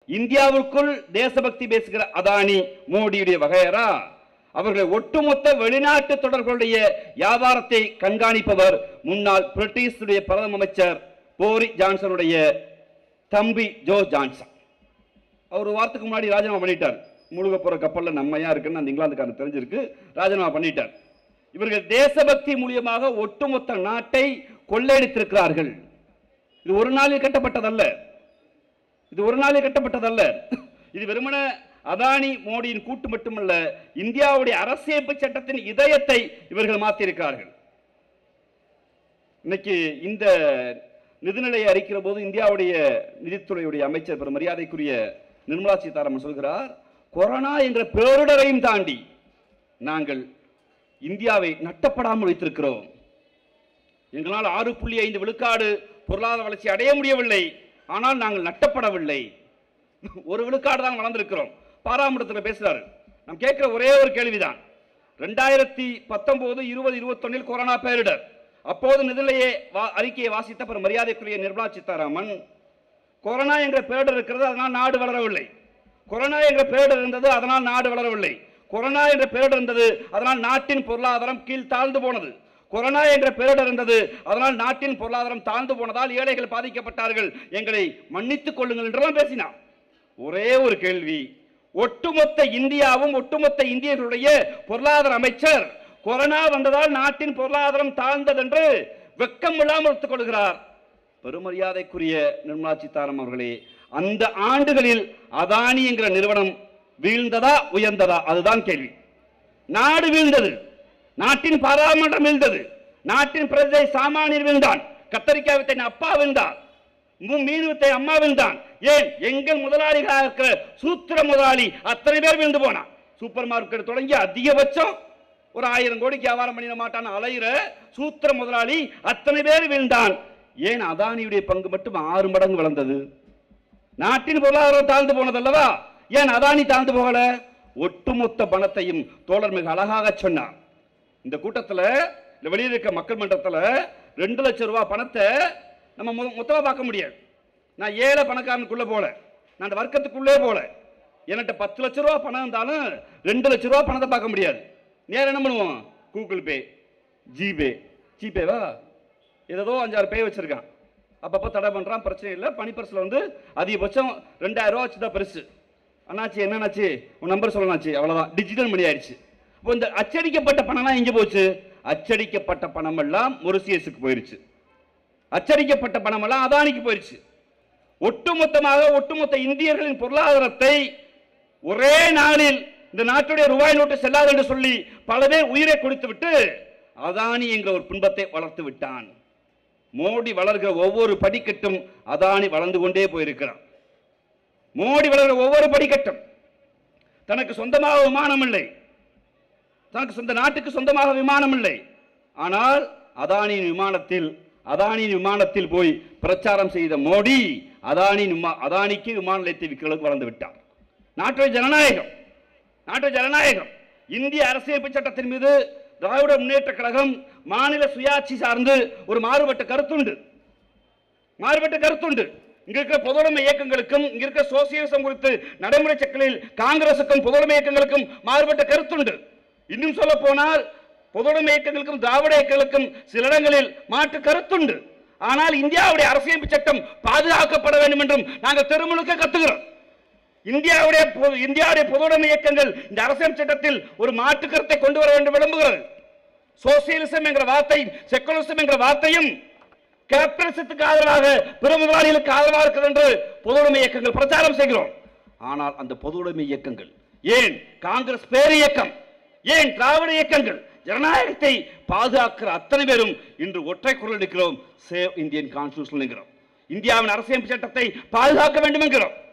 இந்தியாவிற்குள் தேசபக்தி பேசுகிற அதானி மோடியுடைய வகையரா அவர்களை ஒட்டுமொத்த வெளிநாட்டு தொடர்களுடைய வியாபாரத்தை கண்காணிப்பவர் முன்னாள் பிரிட்டிஷுடைய பிரதம அமைச்சர் போரி ஜான்சனுடைய தம்பி ஜோ ஜான்சன் அவர் ஒரு வாரத்துக்கு முன்னாடி ராஜினாமா பண்ணிட்டார் முழுக போற கப்பல்ல நம்மையா இருக்குன்னு அந்த இங்கிலாந்துக்காரன் தெரிஞ்சிருக்கு ராஜினாமா பண்ணிட்டார் இவர்கள் தேசபக்தி மூலியமாக ஒட்டுமொத்த நாட்டை கொள்ளையடித்திருக்கிறார்கள் இது ஒரு நாளில் கட்டப்பட்டதல்ல இது ஒரு நாளில் கட்டப்பட்டதல்ல இது வெறுமன அதானி மோடியின் கூட்டு மட்டுமல்ல இந்தியாவுடைய அரசியமைப்பு சட்டத்தின் இதயத்தை இவர்கள் மாற்றியிருக்கிறார்கள் இன்னைக்கு இந்த நிதிநிலையை அறிக்கிற போது இந்தியாவுடைய நிதித்துறையுடைய அமைச்சர் பெரும் மரியாதைக்குரிய நிர்மலா சீதாராமன் சொல்கிறார் கொரோனா என்ற பேரிடரையும் தாண்டி நாங்கள் இந்தியாவை நட்டப்படாமல் வைத்திருக்கிறோம் எங்களால் ஆறு புள்ளி ஐந்து விழுக்காடு பொருளாதார வளர்ச்சி அடைய முடியவில்லை ஆனால் நாங்கள் நட்டப்படவில்லை ஒரு விழுக்காடு தான் வளர்ந்திருக்கிறோம் பாராமட்டத்தில் பேசுறாரு நாம் கேட்கிற ஒரே ஒரு கேள்விதான் ரெண்டாயிரத்தி பத்தொன்பது இருபது இருபத்தொன்னில் கொரோனா பேரிடர் அப்போது நிதிநிலையை வா- அறிக்கையை வாசித்த பெரும் மரியாதைக்குரிய நிர்மலா சீதாராமன் கொரோனா என்ற பேரிடர் இருக்கிறது அதனால் நாடு வளரவில்லை கொரோனா என்ற பேரிடர் இருந்தது அதனால் நாடு வளரவில்லை கொரோனா என்ற பேரிடர் இருந்தது அதனால் நாட்டின் பொருளாதாரம் கீழ் தாழ்ந்து போனது கொரோனா என்ற பேரிடர் இருந்தது அதனால் நாட்டின் பொருளாதாரம் தாழ்ந்து போனதால் ஏழைகள் பாதிக்கப்பட்டார்கள் எங்களை மன்னித்துக் கொள்ளுங்கள் என்றெல்லாம் பேசினார் ஒரே ஒரு கேள்வி ஒட்டுமொத்த இந்தியாவும் ஒட்டுமொத்த இந்தியர்களுடைய பொருளாதார அமைச்சர் கொரோனா வந்ததால் நாட்டின் பொருளாதாரம் தாழ்ந்ததென்று வெக்கம் இல்லாமல் ஒத்துக் கொள்கிறார் பெருமரியாதைக்குரிய நிர்மலா சீதாராமன் அவர்களே அந்த ஆண்டுகளில் அதானி என்கிற நிறுவனம் வீழ்ந்ததா உயர்ந்ததா அதுதான் கேள்வி நாடு வீழ்ந்தது நாட்டின் பாராளுமன்றம் வீழ்ந்தது நாட்டின் பிரஜை சாமானியர் வீழ்ந்தான் கத்தரிக்காய் வித்தை அப்பா வீழ்ந்தான் மு- மீன் வித்தை அம்மா வீழ்ந்தான் ஏன் எங்கள் முதலாளிகளாக இருக்கிற சூத்திர முதலாளி அத்தனை பேர் வீழ்ந்து போனான் சூப்பர் மார்க்கெட் தொடங்கி அதிகபட்சம் ஒரு ஆயிரம் கோடிக்கு வியாபாரம் பண்ணிட மாட்டான் அலையிற சூத்திர முதலாளி அத்தனை பேர் வீழ்ந்தான் ஏன் அதானியுடைய பங்கு மட்டும் ஆறு மடங்கு வளர்ந்தது நாட்டின் பொருளாதாரம் தாழ்ந்து போனதல்லவா ஏன் அதானி தாழ்ந்து போகல ஒட்டுமொத்த பணத்தையும் தோழர் மிக அழகாக சொன்னார் இந்த கூட்டத்தில் இந்த வெளியில் இருக்க மக்கள் மன்றத்தில் ரெண்டு லட்சம் ரூபாய் பணத்தை நம்ம மொ- மொத்தமா பார்க்க முடியாது நான் ஏழை பணக்காரனுக்குள்ள போல நான் அந்த வர்க்கத்துக்குள்ளே போல என்கிட்ட பத்து லட்ச ரூபா பணம் இருந்தாலும் ரெண்டு லட்ச ரூபா பணத்தை பார்க்க முடியாது நேரம் என்ன பண்ணுவோம் கூகுள் பே ஜிபே ஜிபேவா ஏதோ அஞ்சாறு பே வச்சிருக்கான் அப்பப்போ தடை பண்ணுறான் பிரச்சனை இல்லை பனிப்பரிசில் வந்து அதிகபட்சம் ரெண்டாயிரம் ரூபா வச்சு தான் பெருசு அண்ணாச்சி என்னன்னாச்சு உன் நம்பர் சொல்லணாச்சு அவ்வளோதான் டிஜிட்டல் மணி ஆயிடுச்சு இப்போ இந்த அச்சடிக்கப்பட்ட பணம்லாம் எங்கே போச்சு அச்சடிக்கப்பட்ட பணம் எல்லாம் மொரிசியஸுக்கு போயிருச்சு அச்சடிக்கப்பட்ட பணம் எல்லாம் அதானிக்கு போயிருச்சு ஒட்டுமொத்தமாக ஒட்டுமொத்த இந்தியர்களின் பொருளாதாரத்தை ஒரே நாளில் இந்த நாட்டுடைய ரூபாய் நோட்டு செல்லாது என்று சொல்லி பல பேர் உயிரை கொடுத்து விட்டு அதானி என்கிற ஒரு பின்பத்தை வளர்த்து விட்டான் மோடி வளர்கிற ஒவ்வொரு படிக்கட்டும் அதானி வளர்ந்து கொண்டே போயிருக்கிறான் மோடி வளர்கிற ஒவ்வொரு படிக்கட்டும் தனக்கு சொந்தமாக விமானம் இல்லை தனக்கு சொந்த நாட்டுக்கு சொந்தமாக விமானம் இல்லை ஆனால் அதானியின் விமானத்தில் அதானியின் விமானத்தில் போய் பிரச்சாரம் செய்த மோடி அதானியின் விமா அதானிக்கு விமான நிலையத்தை விற்கிறதுக்கு வளர்ந்து விட்டார் நாட்டுடைய ஜனநாயகம் நாட்டுடைய ஜனநாயகம் இந்திய அரசியலமைப்பு சட்டத்தின் மீது திராவிட முன்னேற்ற கழகம் மாநில சுயாட்சி சார்ந்து ஒரு மாறுபட்ட கருத்துண்டு மாறுபட்ட கருத்துண்டு இங்க இருக்கிற பொதுவுடைமை இயக்கங்களுக்கும் இங்க இருக்கிற சோசியலிசம் குறித்து நடைமுறை சிக்கலில் காங்கிரசுக்கும் பொதுவுடைமை இயக்கங்களுக்கும் மாறுபட்ட கருத்துண்டு இன்னும் சொல்ல போனால் பொதுவுடைமை இயக்கங்களுக்கும் திராவிட இயக்கங்களுக்கும் சில இடங்களில் மாற்று கருத்துண்டு ஆனால் இந்தியாவுடைய அரசியலமைப்பு சட்டம் பாதுகாக்கப்பட வேண்டும் என்றும் நாங்கள் தெருமுழுக்க கத்துகிறோம் இந்தியாவுடைய பொது- இந்தியாவுடைய பொதுவுடைமை இயக்கங்கள் இந்த அரசியல் சட்டத்தில் ஒரு மாற்று கருத்தை கொண்டு வர வேண்டும் விளம்புகிறது சோசியலிசம் என்கிற வார்த்தை செக்குலரிசம் என்கிற வார்த்தையும் கேபிட்டலிசத்துக்கு ஆதரவாக பிற முதலாளிகளுக்கு ஆதரவாக இருக்கிறது என்று பொதுவுடைமை இயக்கங்கள் பிரச்சாரம் செய்கிறோம் ஆனால் அந்த பொதுவுடைமை இயக்கங்கள் ஏன் காங்கிரஸ் பேர் இயக்கம் ஏன் திராவிட இயக்கங்கள் ஜனநாயகத்தை பாதுகாக்கிற அத்தனை பேரும் இன்று ஒற்றை குரல் நிற்கிறோம் சேவ் இந்தியன் கான்ஸ்டியூஷன் என்கிறோம் இந்தியாவின் அரசியல் சட்டத்தை பாதுகாக்க வேண்டும் என்கிறோம்